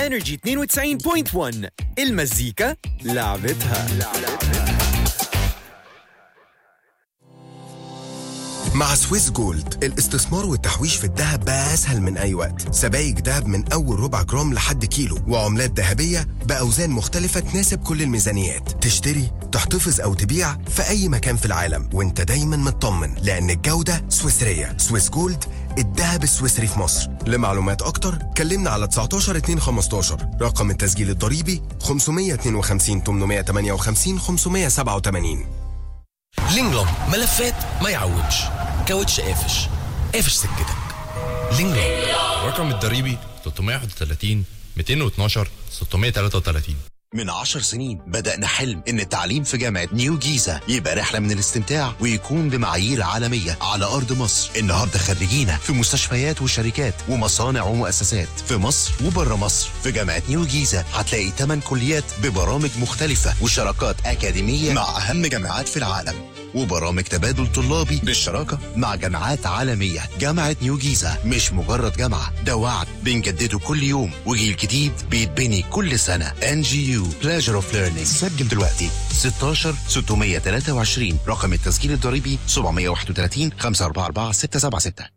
انرجي 92.1 المزيكا لعبتها مع سويس جولد الاستثمار والتحويش في الذهب بقى أسهل من أي وقت سبائك ذهب من أول ربع جرام لحد كيلو وعملات ذهبية بأوزان مختلفة تناسب كل الميزانيات تشتري تحتفظ أو تبيع في أي مكان في العالم وانت دايما مطمن لأن الجودة سويسرية سويس جولد الذهب السويسري في مصر لمعلومات أكتر كلمنا على 19 2 15 رقم التسجيل الضريبي 552 858 587 لينجلوم ملفات ما يعومش كاوتش قافش قافش سكتك لينجلوم الرقم الضريبي 331 212 633 من عشر سنين بدأنا حلم إن التعليم في جامعة نيو جيزة يبقى رحلة من الاستمتاع ويكون بمعايير عالمية على أرض مصر النهاردة خريجينا في مستشفيات وشركات ومصانع ومؤسسات في مصر وبره مصر في جامعة نيو جيزة هتلاقي 8 كليات ببرامج مختلفة وشراكات أكاديمية مع أهم جامعات في العالم وبرامج تبادل طلابي بالشراكة مع جامعات عالمية جامعة نيو جيزة مش مجرد جامعة ده وعد بنجدده كل يوم وجيل جديد بيتبني كل سنة ان جي يو Pleasure of Learning سجل دلوقتي 16 623 رقم التسجيل الضريبي 731 544 676